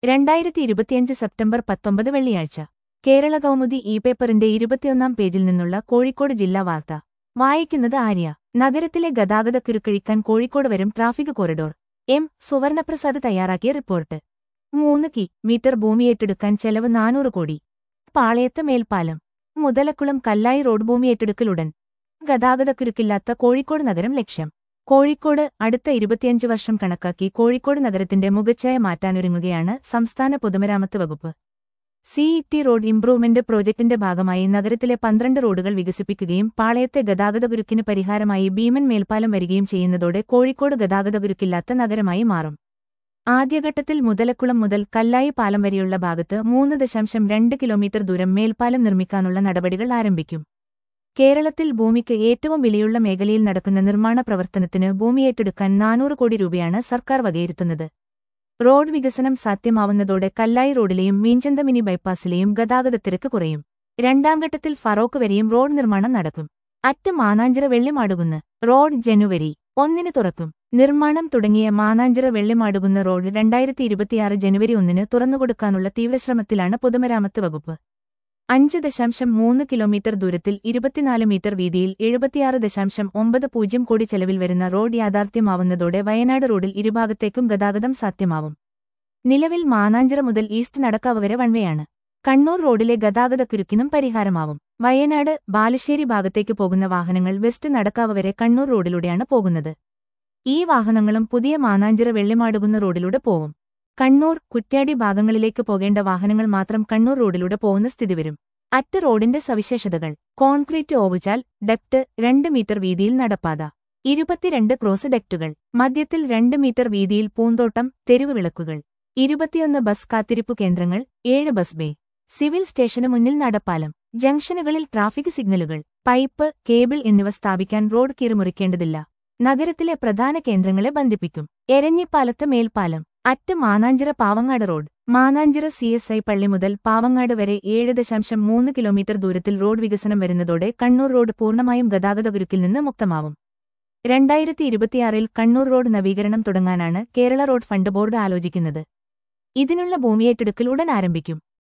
രണ്ടായിരത്തി ഇരുപത്തിയഞ്ച് സെപ്റ്റംബർ പത്തൊമ്പത് വെള്ളിയാഴ്ച കേരള കൗമുദി ഇ പേപ്പറിന്റെ ഇരുപത്തിയൊന്നാം പേജിൽ നിന്നുള്ള കോഴിക്കോട് ജില്ലാ വാർത്ത വായിക്കുന്നത് ആര്യ നഗരത്തിലെ ഗതാഗതക്കുരുക്കഴിക്കാൻ കോഴിക്കോട് വരും ട്രാഫിക് കോറിഡോർ എം സുവർണപ്രസാദ് തയ്യാറാക്കിയ റിപ്പോർട്ട് മൂന്ന് കി മീറ്റർ ഭൂമി ഏറ്റെടുക്കാൻ ചെലവ് നാനൂറ് കോടി പാളയത്ത് മേൽപ്പാലം മുതലക്കുളം കല്ലായി റോഡ് ഭൂമി ഏറ്റെടുക്കലുടൻ ഗതാഗതക്കുരുക്കില്ലാത്ത കോഴിക്കോട് നഗരം ലക്ഷ്യം കോഴിക്കോട് അടുത്ത ഇരുപത്തിയഞ്ച് വർഷം കണക്കാക്കി കോഴിക്കോട് നഗരത്തിന്റെ മുഖച്ഛായ മാറ്റാനൊരുങ്ങുകയാണ് സംസ്ഥാന പൊതുമരാമത്ത് വകുപ്പ് സിഇടി റോഡ് ഇംപ്രൂവ്മെന്റ് പ്രോജക്ടിന്റെ ഭാഗമായി നഗരത്തിലെ പന്ത്രണ്ട് റോഡുകൾ വികസിപ്പിക്കുകയും പാളയത്തെ ഗതാഗതകുരുക്കിന് പരിഹാരമായി ഭീമൻ മേൽപ്പാലം വരികയും ചെയ്യുന്നതോടെ കോഴിക്കോട് ഗതാഗതകുരുക്കില്ലാത്ത നഗരമായി മാറും ആദ്യഘട്ടത്തിൽ മുതലക്കുളം മുതൽ കല്ലായി പാലം വരെയുള്ള ഭാഗത്ത് മൂന്ന് ദശാംശം രണ്ട് കിലോമീറ്റർ ദൂരം മേൽപ്പാലം നിർമ്മിക്കാനുള്ള നടപടികൾ ആരംഭിക്കും കേരളത്തിൽ ഭൂമിക്ക് ഏറ്റവും വിലയുള്ള മേഖലയിൽ നടക്കുന്ന നിർമ്മാണ പ്രവർത്തനത്തിന് ഭൂമി ഏറ്റെടുക്കാൻ നാനൂറ് കോടി രൂപയാണ് സർക്കാർ വകയിരുത്തുന്നത് റോഡ് വികസനം സാധ്യമാവുന്നതോടെ കല്ലായി റോഡിലെയും മീഞ്ചന്ത മിനി ബൈപ്പാസിലെയും ഗതാഗതത്തിരക്ക് കുറയും രണ്ടാം ഘട്ടത്തിൽ ഫറോക്ക് വരെയും റോഡ് നിർമ്മാണം നടക്കും അറ്റ് മാനാഞ്ചിറ വെള്ളിമാടുകുന്ന് റോഡ് ജനുവരി ഒന്നിന് തുറക്കും നിർമ്മാണം തുടങ്ങിയ മാനാഞ്ചിറ വെള്ളിമാടുകുന്ന് റോഡ് രണ്ടായിരത്തി ഇരുപത്തിയാറ് ജനുവരി ഒന്നിന് തുറന്നുകൊടുക്കാനുള്ള തീവ്രശ്രമത്തിലാണ് പൊതുമരാമത്ത് വകുപ്പ് അഞ്ച് ദശാംശം മൂന്ന് കിലോമീറ്റർ ദൂരത്തിൽ ഇരുപത്തിനാല് മീറ്റർ വീതിയിൽ എഴുപത്തിയാറ് ദശാംശം ഒമ്പത് പൂജ്യം കോടി ചെലവിൽ വരുന്ന റോഡ് യാഥാർത്ഥ്യമാവുന്നതോടെ വയനാട് റോഡിൽ ഇരുഭാഗത്തേക്കും ഗതാഗതം സാധ്യമാവും നിലവിൽ മാനാഞ്ചിറ മുതൽ ഈസ്റ്റ് നടക്കാവ് വരെ വൺവേയാണ് കണ്ണൂർ റോഡിലെ ഗതാഗതക്കുരുക്കിനും പരിഹാരമാവും വയനാട് ബാലുശ്ശേരി ഭാഗത്തേക്ക് പോകുന്ന വാഹനങ്ങൾ വെസ്റ്റ് നടക്കാവ് വരെ കണ്ണൂർ റോഡിലൂടെയാണ് പോകുന്നത് ഈ വാഹനങ്ങളും പുതിയ മാനാഞ്ചിറ വെള്ളിമാടുകുന്ന റോഡിലൂടെ പോവും കണ്ണൂർ കുറ്റ്യാടി ഭാഗങ്ങളിലേക്ക് പോകേണ്ട വാഹനങ്ങൾ മാത്രം കണ്ണൂർ റോഡിലൂടെ പോകുന്ന സ്ഥിതി വരും അറ്റ് റോഡിന്റെ സവിശേഷതകൾ കോൺക്രീറ്റ് ഓവുചാൽ ഡെപ്റ്റ് രണ്ട് മീറ്റർ വീതിയിൽ നടപ്പാത ഇരുപത്തിരണ്ട് ക്രോസ് ഡെക്റ്റുകൾ മധ്യത്തിൽ രണ്ട് മീറ്റർ വീതിയിൽ പൂന്തോട്ടം തെരുവ് വിളക്കുകൾ ഇരുപത്തിയൊന്ന് ബസ് കാത്തിരിപ്പു കേന്ദ്രങ്ങൾ ഏഴ് ബസ് ബേ സിവിൽ സ്റ്റേഷന് മുന്നിൽ നടപ്പാലം ജംഗ്ഷനുകളിൽ ട്രാഫിക് സിഗ്നലുകൾ പൈപ്പ് കേബിൾ എന്നിവ സ്ഥാപിക്കാൻ റോഡ് കീറുമുറിക്കേണ്ടതില്ല നഗരത്തിലെ പ്രധാന കേന്ദ്രങ്ങളെ ബന്ധിപ്പിക്കും എരഞ്ഞിപ്പാലത്ത് മേൽപ്പാലം അറ്റ് Mananchira Pavangad road Mananchira C S I പള്ളി മുതൽ പാവങ്ങാട് വരെ ഏഴ് ദശാംശം മൂന്ന് കിലോമീറ്റർ ദൂരത്തിൽ റോഡ് വികസനം വരുന്നതോടെ കണ്ണൂർ റോഡ് പൂർണ്ണമായും ഗതാഗതകുരുക്കിൽ നിന്ന് മുക്തമാവും രണ്ടായിരത്തി ഇരുപത്തിയാറിൽ കണ്ണൂർ റോഡ് നവീകരണം തുടങ്ങാനാണ് കേരള റോഡ് ഫണ്ട് ബോർഡ് ആലോചിക്കുന്നത് ഇതിനുള്ള ഭൂമിയേറ്റെടുക്കൽ ഉടൻ ആരംഭിക്കും